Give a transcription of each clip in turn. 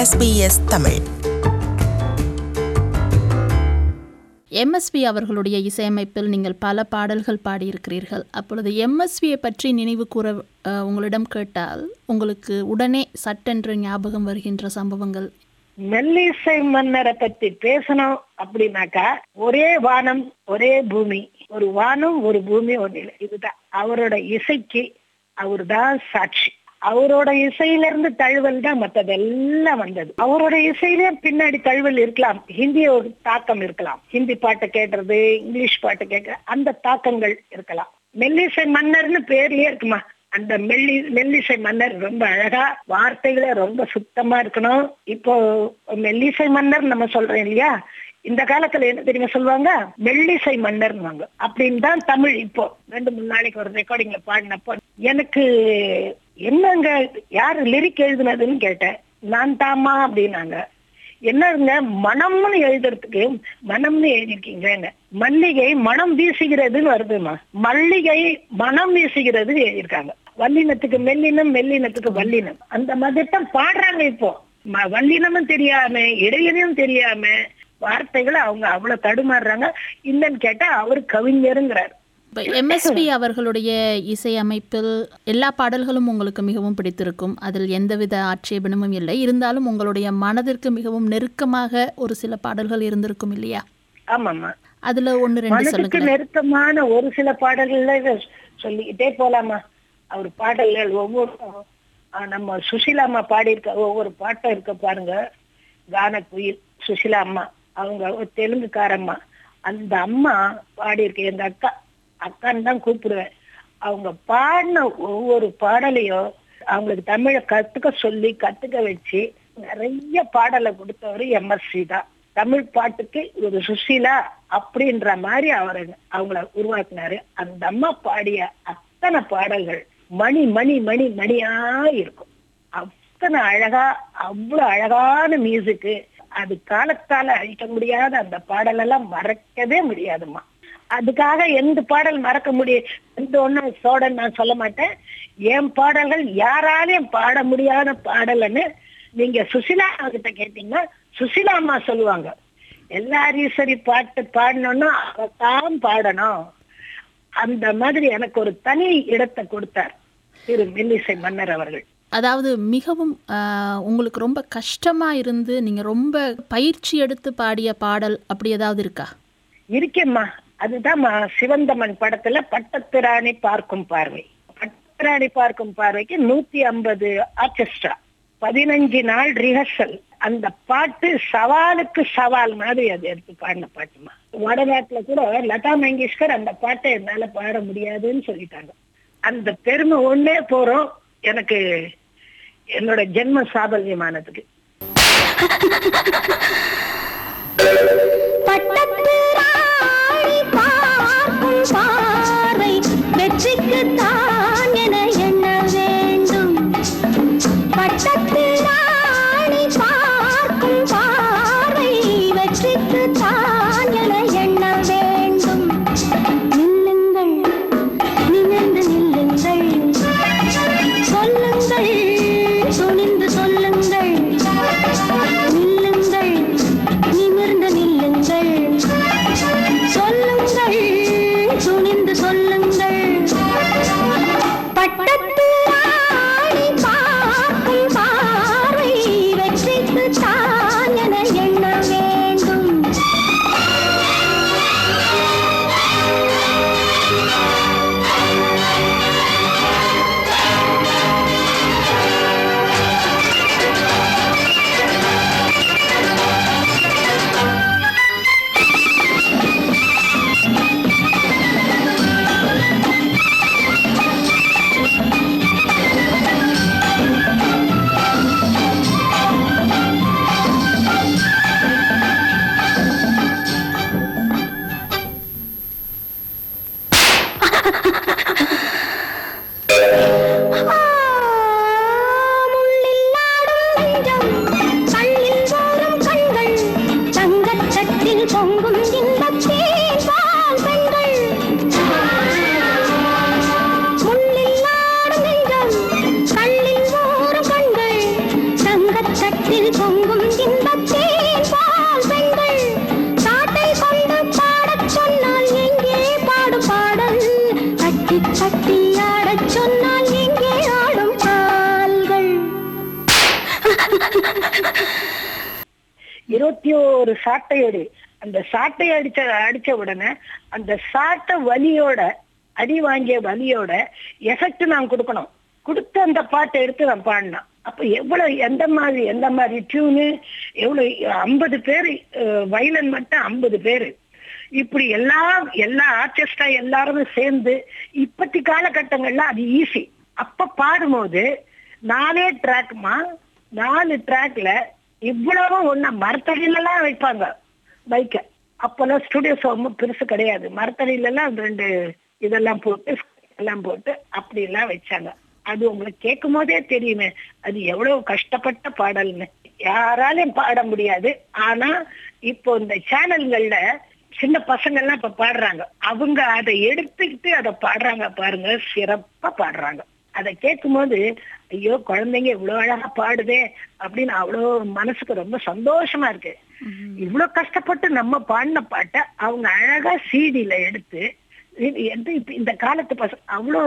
SBS Tamil MSV அவர்களுடைய இசையமைப்பில் நீங்கள் பல பாடல்கள் பாடியிருக்கிறீர்கள் அப்பொழுது எம்எஸ்வியை பற்றி நினைவு கூற அஹ், உங்களிடம் கேட்டால் உங்களுக்கு உடனே சட்டென்று ஞாபகம் வருகின்ற சம்பவங்கள் மெல்லிசை மன்னரை பத்தி பேசணும் அப்படின்னாக்கா ஒரே வானம் ஒரே பூமி ஒரு வானம் ஒரு பூமி ஒண்ணு இல்லை இதுதான் அவரோட இசைக்கு அவர்தான் சாட்சி அவரோட இசையில இருந்து தழுவல் தான் மத்ததெல்லாம் வந்தது அவரோட இசையில பின்னாடி தழுவல் இருக்கலாம் ஹிந்தி ஒரு தாக்கம் இருக்கலாம் ஹிந்தி பாட்டு கேட்டுறது இங்கிலீஷ் பாட்டு கேட்க அந்த தாக்கங்கள் இருக்கலாம் மெல்லிசை மன்னர்னு பேர்லயே இருக்குமா அந்த மெல்லி மெல்லிசை மன்னர் ரொம்ப அழகா வார்த்தைகளை ரொம்ப சுத்தமா இருக்கணும் இப்போ மெல்லிசை மன்னர் நம்ம சொல்றோம் இல்லையா இந்த காலத்துல என்ன தெரியுமா சொல்லுவாங்க மெல்லிசை மன்னர்னுவாங்க அப்படின்னு தான் தமிழ் இப்போ ரெண்டு மூணு நாளைக்கு ஒரு ரெக்கார்டிங்ல பாடினப்போ எனக்கு என்னங்க யாரு லிரிக் எழுதுனதுன்னு கேட்டேன் நான் தாமா அப்படின்னாங்க என்னங்க மனம்னு எழுதுறதுக்கு மனம்னு எழுதிருக்கீங்க மல்லிகை மனம் வீசுகிறதுன்னு வருதுமா மல்லிகை மனம் வீசுகிறது எழுதியிருக்காங்க வல்லினத்துக்கு மெல்லினம் மெல்லினத்துக்கு வல்லினம் அந்த மாதிரி தான் பாடுறாங்க இப்போ ம- வல்லினமும் தெரியாம இடையிலும் தெரியாம வார்த்தைகளை அவங்க அவ்வளவு தடுமாறுறாங்க இல்லைன்னு கேட்டா அவர் கவிஞருங்கிறார் இப்போ எம்எஸ்வி அவர்களுடைய இசையமைப்பில் எல்லா பாடல்களும் உங்களுக்கு மிகவும் பிடித்திருக்கும் அதில் எந்தவித ஆட்சேபனமும் இல்லை இருந்தாலும் உங்களுடைய மனதிற்கு மிகவும் நெருக்கமாக ஒரு சில பாடல்கள் இருந்திருக்கும் இல்லையா ஆமாமா அதுல ஒன்று ரெண்டு மனதுக்கு சொல்லுங்க நெருக்கமான ஒரு சில பாடல்கள்ல இத சொல்லிக்கிட்டே போலாமா அவர் பாடல்கள் ஒவ்வொன்றும் ஆஹ், நம்ம சுசிலா அம்மா பாடியிருக்க ஒவ்வொரு பாட்டும் இருக்க பாருங்க கான குயில் சுசிலா அம்மா அவங்க ஒரு தெலுங்குக்காரம்மா அந்த அம்மா பாடியிருக்க எங்க அக்கா அக்கான்னு தான் கூப்பிடுவேன் அவங்க பாடின ஒவ்வொரு பாடலையும் அவங்களுக்கு தமிழை கத்துக்க சொல்லி கத்துக்க வச்சு நிறைய பாடலை கொடுத்தவர் எம்எஸ்சி தான் தமிழ் பாட்டுக்கு ஒரு சுசீலா அப்படின்ற மாதிரி அவர் அவங்கள உருவாக்குனாரு அந்த அம்மா பாடிய அத்தனை பாடல்கள் மணி மணி மணி மணியா இருக்கும் அத்தனை அழகா அவ்வளவு அழகான மியூசிக்கு அது காலத்தால அழிக்க முடியாத அந்த பாடலெல்லாம் மறக்கவே முடியாதும்மா அதுக்காக எந்த பாடல் மறக்க முடியும் எந்த ஒண்ணும் சோடன் நான் சொல்ல மாட்டேன் என் பாடல்கள் யாராலையும் பாட முடியாத பாடல்னு நீங்க சுசிலா கிட்ட கேட்டீங்கன்னா சுசிலா அம்மா சொல்லுவாங்க எல்லாரையும் சரி பாட்டு பாடணும்னா அவத்தான் பாடணும் அந்த மாதிரி எனக்கு ஒரு தனி இடத்தை கொடுத்தார் திரு மெல்லிசை மன்னர் அவர்கள் அதாவது மிகவும் ஆஹ், உங்களுக்கு ரொம்ப கஷ்டமா இருந்து நீங்க ரொம்ப பயிற்சி எடுத்து பாடிய பாடல் அப்படி ஏதாவது இருக்கா இருக்கேம்மா அதுதான்மா சிவந்தமன் படத்துல பட்டத்திராணி பார்க்கும் பார்வை பட்டத்திராணி பார்க்கும் பார்வைக்கு நூத்தி ஐம்பது ஆர்கெஸ்ட்ரா பதினஞ்சு நாள் ரிஹர்சல் அந்த பாட்டு சவாலுக்கு சவால் மாதிரி அது எடுத்து பாடின பாட்டுமா வடநாட்டுல கூட லதா மங்கேஷ்கர் அந்த பாட்டை என்னால பாட முடியாதுன்னு சொல்லிட்டாங்க அந்த பெருமை ஒண்ணே போறோம் எனக்கு என்னோட ஜென்ம சாபல்யமானதுக்கு பட்டத்து ராணி பார்க்கும் பார்வை வெற்றிக்குத்தான் என எண்ண வேண்டும் பட்டத்து ராணி பார்க்கும் பார்வை வெற்றிக்குத்தான் என எண்ண வேண்டும் நில்லுங்கள் நிமிர்ந்து நில்லுங்கள் சொல்லுங்கள் துணிந்து சொல்லுங்கள் நில்லுங்கள் நிமிர்ந்து நில்லுங்கள் சொல்லுங்கள் துணிந்து சொல்லுங்கள் இதயத்தில் பொங்கும் இன்பத்தேன் பால் பெண்கள் சாட்டை கொண்டு பாடச் சொன்னால் எங்கே பாடும் பாடல் தட்டி தட்டி ஆடச் சொன்னால் எங்கே ஆடும் கால்கள் இருபத்தி ஒரு சாட்டையோடு அந்த சாட்டை அடிச்ச அடிச்ச உடனே அந்த சாட்டை வலியோட அடி வாங்கிய வலியோட எஃபெக்ட் நான் கொடுக்கணும் கொடுத்த அந்த பாட்டை எடுத்து நான் பாடினேன் அப்ப எவ்வளவு எந்த மாதிரி எந்த மாதிரி டியூனு எவ்வளவு ஐம்பது பேர் வயலன் மட்டும் ஐம்பது பேரு இப்படி எல்லா எல்லா ஆர்கெஸ்ட்ரா எல்லாருமே சேர்ந்து இப்பத்தி காலகட்டங்கள்ல அது ஈஸி அப்ப பாடும்போது நாலே ட்ராக்மா நாலு ட்ராக்ல இவ்வளவு ஒண்ணா மரத்தடியில எல்லாம் வைப்பாங்க பைக்க அப்பெல்லாம் ஸ்டுடியோ ரொம்ப பெருசு கிடையாது மரத்தடியில எல்லாம் அந்த ரெண்டு இதெல்லாம் போட்டு எல்லாம் போட்டு அப்படி எல்லாம் வச்சாங்க அது உங்களுக்கு கேட்கும் போதே தெரியுமே அது எவ்வளவு கஷ்டப்பட்ட பாடல்னு யாராலையும் பாட முடியாது ஆனா இப்போ இந்த சேனல்கள்ல சின்ன பசங்க எல்லாம் இப்ப பாடுறாங்க அவங்க அதை எடுத்துக்கிட்டு அதை பாடுறாங்க பாருங்க சிறப்பா பாடுறாங்க அதை கேட்கும்போது ஐயோ குழந்தைங்க இவ்வளவு அழகா பாடுதே அப்படின்னு அவ்வளோ மனசுக்கு ரொம்ப சந்தோஷமா இருக்கு இவ்வளவு கஷ்டப்பட்டு நம்ம பாடின பாட்டை அவங்க அழகா சீடியில எடுத்து இது எந்த இப்ப இந்த காலத்து பசங்க அவ்வளோ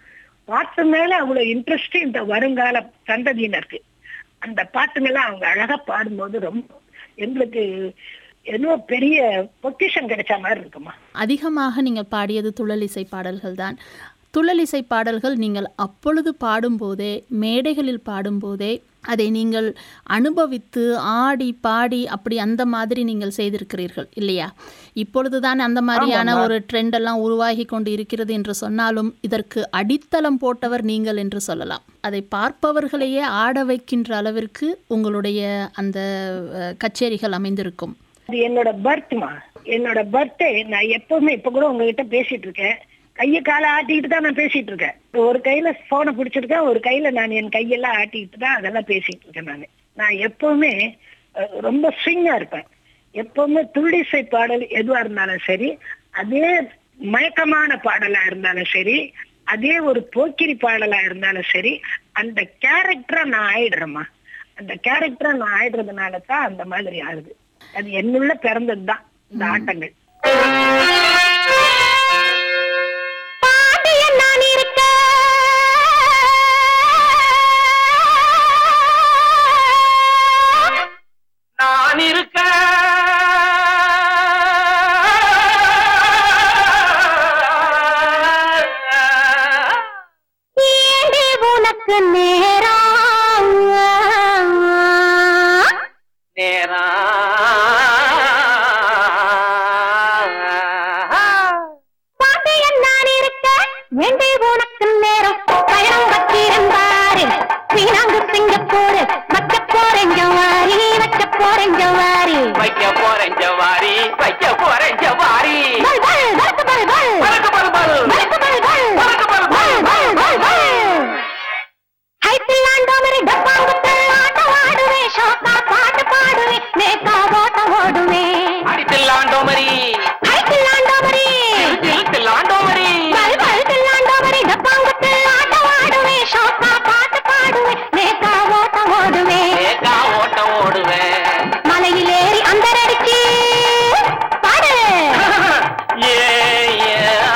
பாட்டு மேல அவ்வளவு இன்ட்ரெஸ்ட் இந்த வருங்கால சந்ததியினருக்கு அந்த பாட்டுங்கெல்லாம் அவங்க அழகா பாடும்போது ரொம்ப எங்களுக்கு என்னவோ பெரிய பொக்கிஷம் கிடைச்ச மாதிரி இருக்குமா அதிகமாக நீங்கள் பாடியது துள்ளலிசை பாடல்கள் தான் துள்ளலிசை பாடல்கள் நீங்கள் அப்பொழுது பாடும்போதே மேடைகளில் பாடும்போதே அதை நீங்கள் அனுபவித்து ஆடி பாடி அப்படி அந்த மாதிரி நீங்கள் செய்திருக்கிறீர்கள் இல்லையா இப்பொழுது தான் அந்த மாதிரியான ஒரு ட்ரெண்ட் எல்லாம் உருவாகி கொண்டு இருக்கிறது என்று சொன்னாலும் இதற்கு அடித்தளம் போட்டவர் நீங்கள் என்று சொல்லலாம் அதை பார்ப்பவர்களையே ஆட வைக்கின்ற அளவிற்கு உங்களுடைய அந்த அஹ், கச்சேரிகள் அமைந்திருக்கும் அது என்னோட பர்த்மா என்னோட பர்த்டே நான் எப்பவுமே இப்ப கூட உங்ககிட்ட பேசிட்டு இருக்கேன் கைய காலை ஆட்டிக்கிட்டு தான் நான் பேசிட்டு இருக்கேன் ஒரு கையில போனை பிடிச்சிருக்கேன் ஒரு கையில நான் என் கையெல்லாம் ஆட்டிக்கிட்டு தான் அதெல்லாம் பேசிட்டு இருக்கேன் நான் நான் எப்பவுமே அஹ், ரொம்ப ஸ்விங்கா இருப்பேன் எப்பவுமே துள்ளிசை பாடல் எதுவா இருந்தாலும் சரி அதே மயக்கமான பாடலா இருந்தாலும் சரி அதே ஒரு போக்கிரி பாடலா இருந்தாலும் சரி அந்த கேரக்டரா நான் ஆயிடுறேம்மா அந்த கேரக்டரா நான் ஆயிடுறதுனால தான் அந்த மாதிரி ஆகுது அது என்னுள்ள பிறந்தது தான் இந்த ஆட்டங்கள் பாண்டியன் நான் இருக்க நான் இருக்க ஏண்டி உனக்கு நேரம் நேரம் பாண்டியன் நான் இருக்க வேண்டி உனக்கு நேரம் பயணம் பத்திரந்தாரு வீணாங்கு சிங்கப்பூர் வைக்க போறேன் ஜவாரி வைக்க போறேன் ஜவாரி வைக்க போறேன் ஜவாரி வைக்க போறேன் ஜவாரி பல் பல் பல்கு பல் பல் பறக்கு பல் பல் பல்கு பல் பல் பறக்கு பல் பல் பல் பல் பல் பல் ஹைப்பில்லாண்டோமரி டப்பாங்குத்து ஆட்டம் ஆடுவேன் ஷோக்கா பாட்டு பாடுவேன் நேக்கா ஓட்டம் ஓடுவேன் அடித்தில்லாண்டோமரி ஹைப்பில்லாண்டோமரி தில்லாண்டோமரி பல் பல் தில்லாண்டோமரி டப்பாங்குத்து ஆட்டம் ஆடுவேன் ஷோக்கா பாட்டு பாடுவேன் நேக்கா ஓட்டம் ஓடுவேன் ஏகா ஓட்டம் ஓடுவேன் மலையிலேறி அந்தரடிச்சு பாடு ஏ ஏ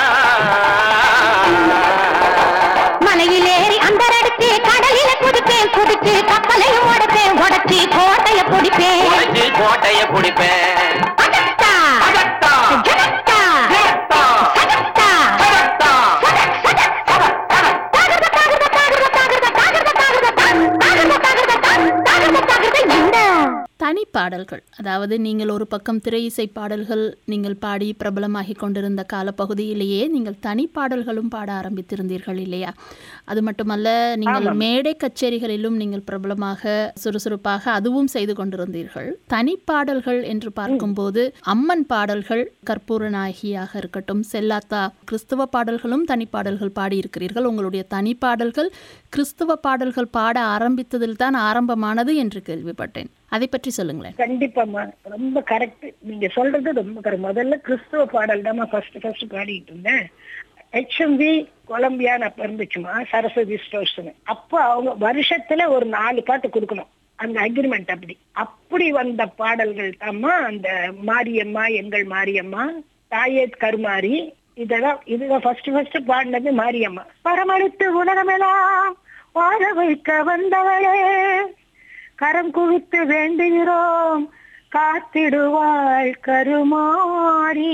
மலையிலேறி அந்தரடிச்சு கடலில குதிப்பேன் குதிச்சு கப்பலையும் உடைப்பேன் உடைச்சி கோட்டைய பிடிப்பேன் உடைச்சு கோட்டைய பிடிப்பேன் அடட்டா அகத்தா ஜடட்டா ஜெட்டா சடட்டா சடத்தா சடக் சடக் தாகர்த தாகர்த தாகர்த தாகர்த தாகர்த தாகர்த தான் தாகர்த தாகர்த தான் தாகர்த தாகர்த இந்த தனிப்பாடல்கள் அதாவது நீங்கள் ஒரு பக்கம் திரை இசை பாடல்கள் நீங்கள் பாடி பிரபலமாகி கொண்டிருந்த காலப்பகுதியிலேயே நீங்கள் தனிப்பாடல்களும் பாட ஆரம்பித்திருந்தீர்கள் இல்லையா அது மட்டுமல்ல நீங்கள் மேடை கச்சேரிகளிலும் நீங்கள் பிரபலமாக சுறுசுறுப்பாக அதுவும் செய்து கொண்டிருந்தீர்கள் தனிப்பாடல்கள் என்று பார்க்கும்போது அம்மன் பாடல்கள் கற்பூர நாயகியாக இருக்கட்டும் செல்லாத்தா கிறிஸ்துவ பாடல்களும் தனிப்பாடல்கள் பாடியிருக்கிறீர்கள் உங்களுடைய தனிப்பாடல்கள் கிறிஸ்துவ பாடல்கள் பாட ஆரம்பித்ததில் தான் ஆரம்பமானது என்று கேள்விப்பட்டேன் அதை பற்றி சொல்லுங்களேன் கண்டிப்பாம்மா ரொம்ப கரெக்ட் நீங்க சொல்றது ரொம்ப கரெக்ட் முதல்ல கிறிஸ்துவ பாடல் தான் ஃபர்ஸ்ட் ஃபர்ஸ்ட் பாடிட்டு இருந்தேன் ஹெச்எம்வி கொலம்பியான்னு அப்ப இருந்துச்சுமா சரஸ்வதி ஸ்டோர்ஸ்னு அப்போ அவங்க வருஷத்துல ஒரு நாலு பாட்டு கொடுக்கணும் அந்த அக்ரிமெண்ட் அப்படி அப்படி வந்த பாடல்கள் தாம்மா அந்த மாரியம்மா எங்கள் மாரியம்மா தாயே கருமாரி இதெல்லாம் இதுதான் ஃபர்ஸ்ட் ஃபர்ஸ்ட் பாடினது மாரியம்மா பரமளித்து உலகமெல்லாம் வாழ வைக்க வந்தவளே கரம் குவித்து வேண்டுகிறோம் காத்திடுவாள் கருமாரி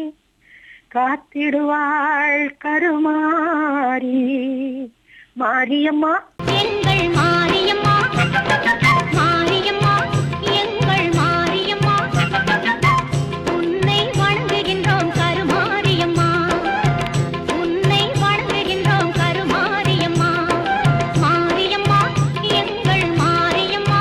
காத்திடுவாள் கருமாரி மாரியம்மா எங்கள் மாரியம்மா மாரியம்மா எங்கள் மாரியம்மா உன்னை வணங்குகின்றோம் கருமாரியம்மா உன்னை வணங்குகின்றோம் கருமாரியம்மா மாரியம்மா எங்கள் மாரியம்மா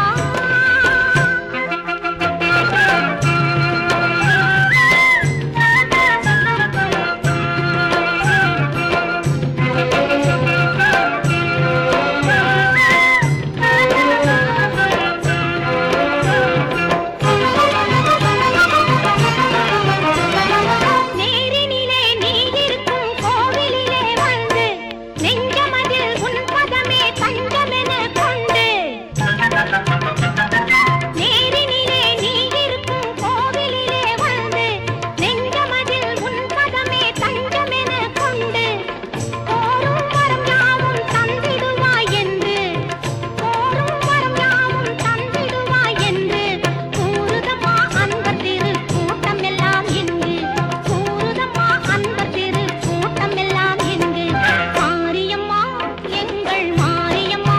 நேரினிலே நீ இருக்கும் கோவிலிலே வந்து நெஞ்சமதில் உன் பதமே தஞ்சமென கொண்டு நேரினிலே நீ இருக்கும் கோவிலிலே வந்து நெஞ்சமதில் உன் பதமே தஞ்சமென கொண்டு கோரும் வரம் யாவும் தந்திடுவாய் என்று கோரும் வரம் யாவும் தந்திடுவாய் என்று கூறுதமா அந்த திரு கூட்டம் எல்லாம் என்று கூறுதமா அந்த திரு கூட்டம் எல்லாம் என்று மாரியம்மா எங்கள் மாரியம்மா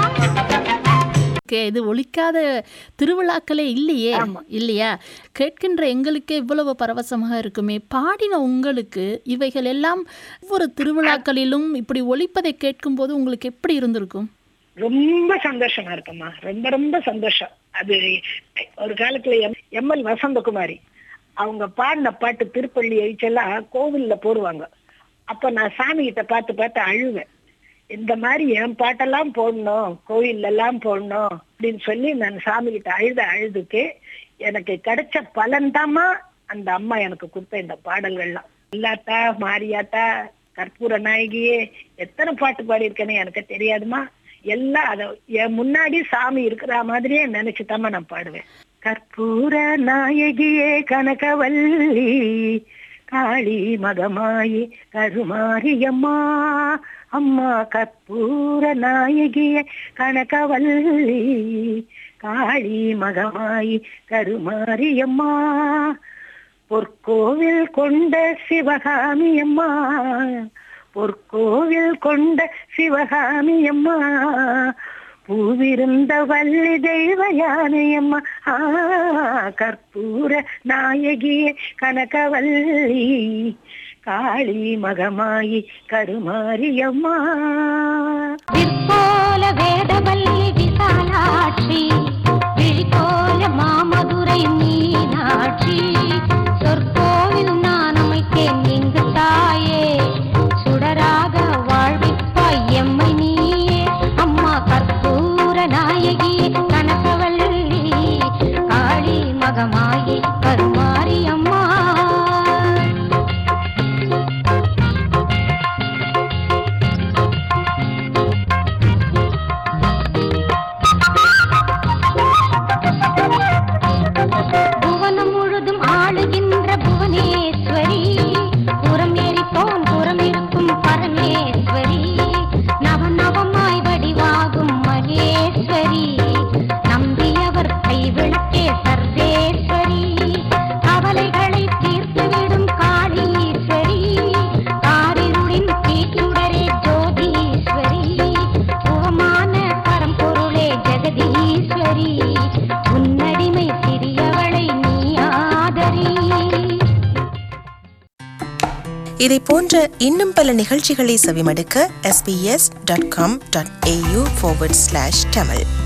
கே இது ஒழிக்காத திருவிழாக்களே இல்லையே இல்லையா கேட்கின்ற எங்களுக்கே இவ்வளவு பரவசமாக இருக்குமே பாடின உங்களுக்கு இவைகள் எல்லாம் ஒவ்வொரு திருவிழாக்களிலும் இப்படி ஒழிப்பதை கேட்கும்போது உங்களுக்கு எப்படி இருந்திருக்கும் ரொம்ப சந்தோஷமா இருக்கும்மா ரொம்ப ரொம்ப சந்தோஷம் அது ஒரு காலத்துல எம் எம்எல் வசந்தகுமாரி அவங்க பாடின பாட்டு திருப்பள்ளி எழுச்செல்லாம் கோவில்ல போடுவாங்க அப்ப நான் சாமி கிட்ட பார்த்து பார்த்து அழுவேன் இந்த மாதிரி என் பாட்டெல்லாம் போடணும் கோயில்ல எல்லாம் போடணும் அப்படின்னு சொல்லி நான் சாமி கிட்ட அழுத அழுதுக்கு எனக்கு கிடைச்ச பலன் அந்த அம்மா எனக்கு கொடுத்த இந்த பாடல்கள்லாம் இல்லாத்தா மாரியாத்தா கற்பூர நாயகியே எத்தனை பாட்டு பாடியிருக்கேன்னு எனக்கு தெரியாதுமா எல்லாம் அத என் முன்னாடி சாமி இருக்கிற மாதிரியே நினைச்சுதாம்மா நான் பாடுவேன் கற்பூர நாயகியே கனகவல்லி காளி மகமாயி கருமாரியம்மா அம்மா கற்பூர நாயகியே கனகவல்லி காளி மகமாயி கருமாரியம்மா பொற்கோவில் கொண்ட சிவகாமி அம்மா பொற்கோவில் கொண்ட சிவகாமி அம்மா பூவிருந்த வள்ளி தெய்வ யானையம்மா ஆ கற்பூர நாயகியே கனகவல்லி காளி மகமாயி கருமாரியம்மா விற்போல வேதவல்லி விசாலாட்சி விழிபோல மாமதுரை மீனாட்சி சொற்கோவில் நான் அமைத்தேன் இங்கு தாயே சுடராக வாழ்விப்பாய் எம்மை நீயே அம்மா கற்பூர நாயகியே கனகவல்லி காளி மகமாயி கருமாரி அம்மா புவனம் முழுதும் ஆளுகின்ற புவனேஸ்வரி புறம் ஏறிப்போன் புறம் இருக்கும் பரமேஸ்வரி நவ நவமாய் வடிவாகும் மகேஸ்வரி நம்பியவர் கைவிளக்கே சர்வேஸ்வரி கவலைகளை தீர்த்துவிடும் காளீஸ்வரி காரிருளின் தீட்டுடரே ஜோதீஸ்வரி உவமான பரம்பொருளே ஜெகதீஸ்வரி உன்னடிமை சிறியவளை நீ ஆதரி இதை போன்ற இன்னும் பல நிகழ்ச்சிகளை செவிமடுக்க sbs.com.au forward slash tamil